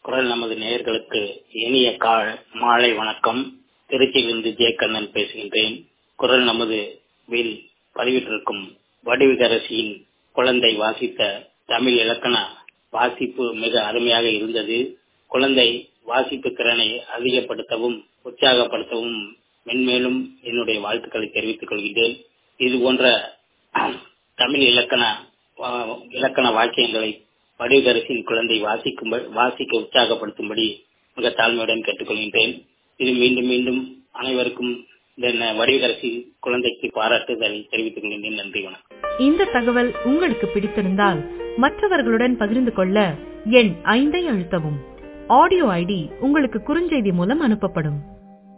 குரல் நமது நேயர்களுக்கு இனிய கால மாலை வணக்கம் திருச்சியிலிருந்து ஜே கண்ணன் பேசுகின்றேன் குரல் நமது வில் பதிவிட்டிருக்கும் வடிவுகரசியின் குழந்தை வாசித்த தமிழ் இலக்கண வாசிப்பு மிக அருமையாக இருந்தது குழந்தை வாசிப்பு திறனை அதிகப்படுத்தவும் உற்சாகப்படுத்தவும் மென்மேலும் என்னுடைய வாழ்த்துக்களை தெரிவித்துக் கொள்கின்றேன் இது போன்ற தமிழ் இலக்கண இலக்கண வாக்கியங்களை வடிவகரசின் குழந்தை வாசிக்கும் வாசிக்க உற்சாகப்படுத்தும்படி மிக தாழ்மையுடன் கேட்டுக்கொள்கின்றேன் இது மீண்டும் மீண்டும் அனைவருக்கும் இந்த வடிவகரசி குழந்தைக்கு பாராட்டுதலை தெரிவித்துக் கொள்கின்றேன் நன்றி வணக்கம் இந்த தகவல் உங்களுக்கு பிடித்திருந்தால் மற்றவர்களுடன் பகிர்ந்து கொள்ள எண் ஐந்தை அழுத்தவும் ஆடியோ ஐடி உங்களுக்கு குறுஞ்செய்தி மூலம் அனுப்பப்படும்